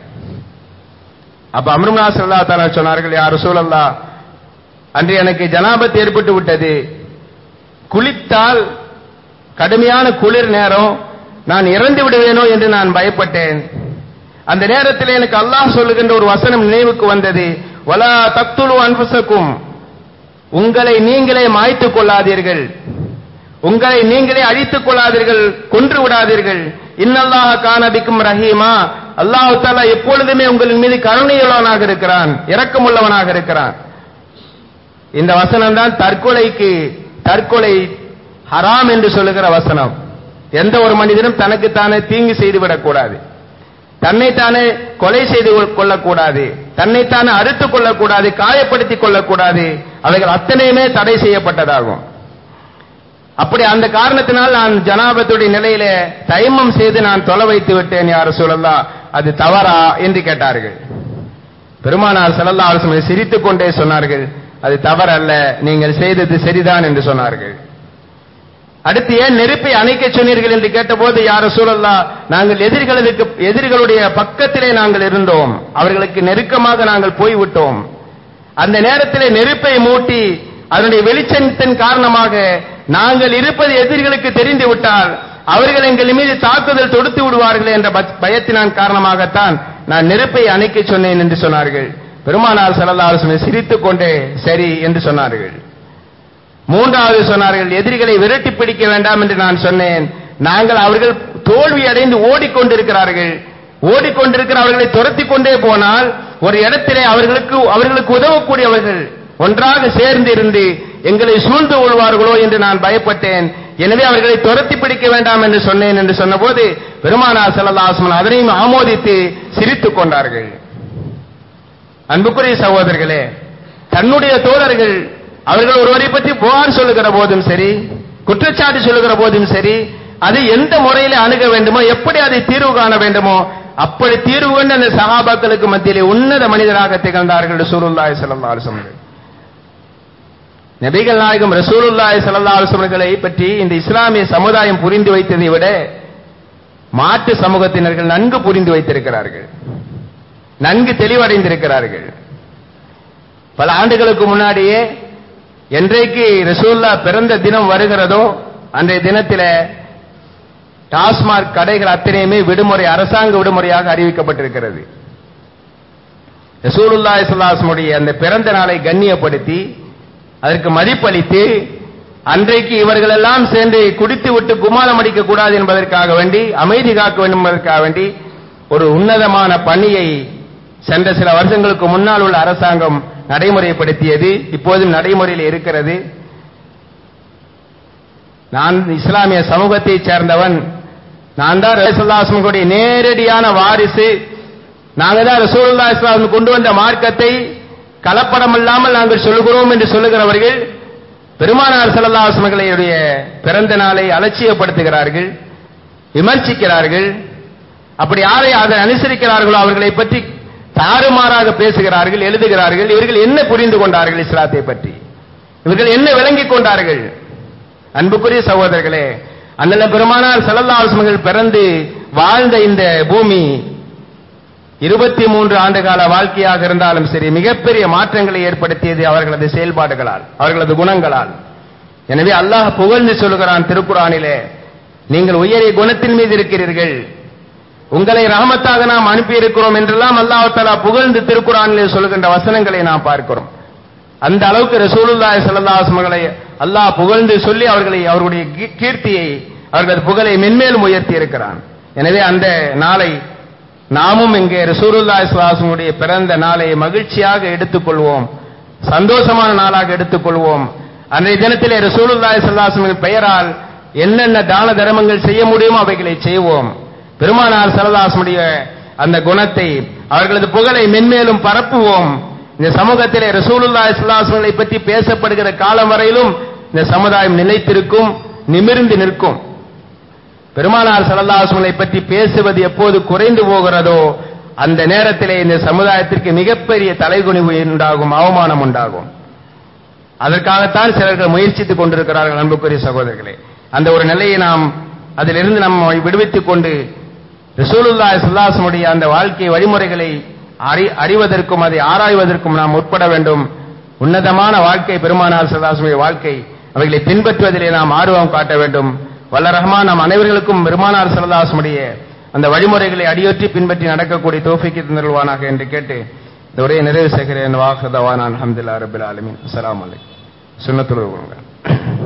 அப்ப அம்ருநாஸ் அல்லா தாலா சொன்னார்கள் யார் சூழல்லா அன்று எனக்கு ஜனாபத் ஏற்பட்டு விட்டது குளித்தால் கடுமையான குளிர் நேரம் நான் இறந்து விடுவேனோ என்று நான் பயப்பட்டேன் அந்த நேரத்தில் எனக்கு அல்லாஹ் சொல்லுகின்ற ஒரு வசனம் நினைவுக்கு வந்தது வலா தக்துலு அன்புசக்கும் உங்களை நீங்களே மாய்த்துக் கொள்ளாதீர்கள் உங்களை நீங்களே அழித்துக் கொள்ளாதீர்கள் கொன்று விடாதீர்கள் இன்னல்லாஹ கானபிக்கும் ரஹீமா அல்லாஹு தாலா எப்பொழுதுமே உங்களின் மீது கருணையுள்ளவனாக இருக்கிறான் இரக்கமுள்ளவனாக இருக்கிறான் இந்த வசனம் தான் தற்கொலைக்கு தற்கொலை ஹராம் என்று சொல்லுகிற வசனம் எந்த ஒரு மனிதனும் தனக்குத்தானே தீங்கு செய்துவிடக் கூடாது தன்னைத்தானே கொலை செய்து கொள்ளக்கூடாது தன்னைத்தானே அறுத்துக் கொள்ளக்கூடாது காயப்படுத்திக் கொள்ளக்கூடாது அவைகள் அத்தனையுமே தடை செய்யப்பட்டதாகும் அப்படி அந்த காரணத்தினால் நான் ஜனாபத்துடைய நிலையில தைமம் செய்து நான் தொலை வைத்து விட்டேன் யார் சொல்லலாம் அது தவறா என்று கேட்டார்கள் பெருமானார் செல்லல்லா அரசு சிரித்துக் கொண்டே சொன்னார்கள் அது தவறல்ல நீங்கள் செய்தது சரிதான் என்று சொன்னார்கள் அடுத்து ஏன் நெருப்பை அணைக்க சொன்னீர்கள் என்று கேட்டபோது யார சூழல்லா நாங்கள் எதிரிகளுக்கு எதிரிகளுடைய பக்கத்திலே நாங்கள் இருந்தோம் அவர்களுக்கு நெருக்கமாக நாங்கள் போய்விட்டோம் அந்த நேரத்திலே நெருப்பை மூட்டி அதனுடைய வெளிச்சத்தின் காரணமாக நாங்கள் இருப்பது எதிரிகளுக்கு தெரிந்து விட்டால் அவர்கள் எங்கள் மீது தாக்குதல் தொடுத்து விடுவார்கள் என்ற பயத்தினான் காரணமாகத்தான் நான் நெருப்பை அணைக்க சொன்னேன் என்று சொன்னார்கள் பெருமானார் செல்லல்லாறு சிரித்துக் கொண்டே சரி என்று சொன்னார்கள் மூன்றாவது சொன்னார்கள் எதிரிகளை விரட்டி பிடிக்க வேண்டாம் என்று நான் சொன்னேன் நாங்கள் அவர்கள் தோல்வி அடைந்து ஓடிக்கொண்டிருக்கிறார்கள் ஓடிக்கொண்டிருக்கிற அவர்களை துரத்தி கொண்டே போனால் ஒரு இடத்திலே அவர்களுக்கு அவர்களுக்கு உதவக்கூடியவர்கள் ஒன்றாக சேர்ந்து இருந்து எங்களை சூழ்ந்து கொள்வார்களோ என்று நான் பயப்பட்டேன் எனவே அவர்களை துரத்தி பிடிக்க வேண்டாம் என்று சொன்னேன் என்று சொன்னபோது பெருமானார் செல்லல்லாசமன் அதனையும் ஆமோதித்து சிரித்துக் கொண்டார்கள் அன்புக்குரிய சகோதரர்களே தன்னுடைய தோழர்கள் அவர்கள் ஒருவரை பற்றி புகார் சொல்லுகிற போதும் சரி குற்றச்சாட்டு சொல்லுகிற போதும் சரி அது எந்த முறையில அணுக வேண்டுமோ எப்படி அதை தீர்வு காண வேண்டுமோ அப்படி தீர்வு கொண்டு அந்த சகாபாக்களுக்கு மத்தியிலே உன்னத மனிதராக திகழ்ந்தார்கள் ரசூலுல்லாய் சல்லா அலுவலர்கள் நபிகள் நாயகம் ரசூலுல்லாய் சல்லா அலுவலர்களை பற்றி இந்த இஸ்லாமிய சமுதாயம் புரிந்து வைத்ததை விட மாட்டு சமூகத்தினர்கள் நன்கு புரிந்து வைத்திருக்கிறார்கள் நன்கு தெளிவடைந்திருக்கிறார்கள் பல ஆண்டுகளுக்கு முன்னாடியே என்றைக்கு ரசூல்லா பிறந்த தினம் வருகிறதோ அன்றைய தினத்தில டாஸ்மாக் கடைகள் அத்தனையுமே விடுமுறை அரசாங்க விடுமுறையாக அறிவிக்கப்பட்டிருக்கிறது ரசூலுல்லா இஸ்லாசமுடைய அந்த பிறந்த நாளை கண்ணியப்படுத்தி அதற்கு மதிப்பளித்து அன்றைக்கு இவர்கள் எல்லாம் சேர்ந்து குடித்து விட்டு குமாரம் அடிக்க கூடாது என்பதற்காக வேண்டி அமைதி காக்க வேண்டும் என்பதற்காக வேண்டி ஒரு உன்னதமான பணியை சென்ற சில வருஷங்களுக்கு முன்னால் உள்ள அரசாங்கம் நடைமுறைப்படுத்தியது இப்போதும் நடைமுறையில் இருக்கிறது நான் இஸ்லாமிய சமூகத்தை சேர்ந்தவன் நான் தான் ரசூல்லாஸ்மனுடைய நேரடியான வாரிசு நாங்கள் தான் ரசூல்லா இஸ்லாம் கொண்டு வந்த மார்க்கத்தை கலப்படம் இல்லாமல் நாங்கள் சொல்லுகிறோம் என்று சொல்லுகிறவர்கள் பெருமானார் செல்லல்லாசமர்களுடைய பிறந்த நாளை அலட்சியப்படுத்துகிறார்கள் விமர்சிக்கிறார்கள் அப்படி யாரை அதை அனுசரிக்கிறார்களோ அவர்களை பற்றி தாறுமாறாக பேசுகிறார்கள் எழுதுகிறார்கள் இவர்கள் என்ன புரிந்து கொண்டார்கள் இஸ்லாத்தை பற்றி இவர்கள் என்ன விளங்கிக் கொண்டார்கள் அன்புக்குரிய சகோதரர்களே அண்ணல பெருமானார் செல்லல்லாசமர்கள் பிறந்து வாழ்ந்த இந்த பூமி இருபத்தி மூன்று ஆண்டு கால வாழ்க்கையாக இருந்தாலும் சரி மிகப்பெரிய மாற்றங்களை ஏற்படுத்தியது அவர்களது செயல்பாடுகளால் அவர்களது குணங்களால் எனவே அல்லாஹ் புகழ்ந்து சொல்கிறான் திருக்குறானிலே நீங்கள் உயரிய குணத்தின் மீது இருக்கிறீர்கள் உங்களை ரஹமத்தாக நாம் அனுப்பி இருக்கிறோம் என்றெல்லாம் அல்லாஹ் தலா புகழ்ந்து திருக்குறானிலே சொல்கின்ற வசனங்களை நாம் பார்க்கிறோம் அந்த அளவுக்கு ரசூலுல்லாஹி ஸல்லல்லாஹு அலைஹி வஸல்லம் அல்லாஹ் புகழ்ந்து சொல்லி அவர்களை அவர்களுடைய கீ- கீர்த்தியை அவர்களது புகழை மென்மேலும் உயர்த்தி இருக்கிறான் எனவே அந்த நாளை நாமும் இங்கே ரசூலுல்லாஹி ஸல்லல்லாஹு அலைஹி வஸல்லம் பிறந்த நாளை மகிழ்ச்சியாக எடுத்துக்கொள்வோம் சந்தோஷமான நாளாக எடுத்துக்கொள்வோம் அன்றைய தினத்திலே ரசூலுல்லாஹி ஸல்லல்லாஹு அலைஹி வஸல்லம் பெயரால் என்னென்ன தான தர்மங்கள் செய்ய முடியுமோ அவைகளை செய்வோம் பெருமானார் சரதாசனுடைய அந்த குணத்தை அவர்களது புகழை மென்மேலும் பரப்புவோம் இந்த சமூகத்திலே ரசூலுல்லாஹி ஸல்லல்லாஹு அலைஹி வஸல்லம் பற்றி பேசப்படுகிற காலம் வரையிலும் இந்த சமுதாயம் நிலைத்திருக்கும் நிமிர்ந்து நிற்கும் பெருமானார் சல்லல்லாஹுவை பற்றி பேசுவது எப்போது குறைந்து போகிறதோ அந்த நேரத்திலே இந்த சமுதாயத்திற்கு மிகப்பெரிய தலைகுனிவு உண்டாகும் அவமானம் உண்டாகும் அதற்காகத்தான் சிலர்கள் முயற்சித்துக் கொண்டிருக்கிறார்கள் அன்புக்குரிய சகோதரர்களே அந்த ஒரு நிலையை நாம் அதிலிருந்து நம்மை விடுவித்துக் கொண்டு ரசூலுல்லாஹி ஸல்லல்லாஹுடைய அந்த வாழ்க்கை வழிமுறைகளை அறி அறிவதற்கும் அதை ஆராய்வதற்கும் நாம் உட்பட வேண்டும் உன்னதமான வாழ்க்கை பெருமானார் ஸல்லல்லாஹுடைய வாழ்க்கை அவைகளை பின்பற்றுவதிலே நாம் ஆர்வம் காட்ட வேண்டும் வல்ல ரஹ்மான் நம் அனைவர்களுக்கும் பெருமானார் ஸல்லல்லாஹுடைய அந்த வழிமுறைகளை அடியொற்றி பின்பற்றி நடக்கக்கூடிய தோஃபிக்கு தந்தருள்வானாக என்று கேட்டு இந்த உரையை நிறைவு செய்கிறேன் வாஹதவான் அல்ஹம்துலில்லாஹி ரப்பில் ஆலமீன் அஸ்ஸலாமு அலைக்கும் சுன்னத்துல்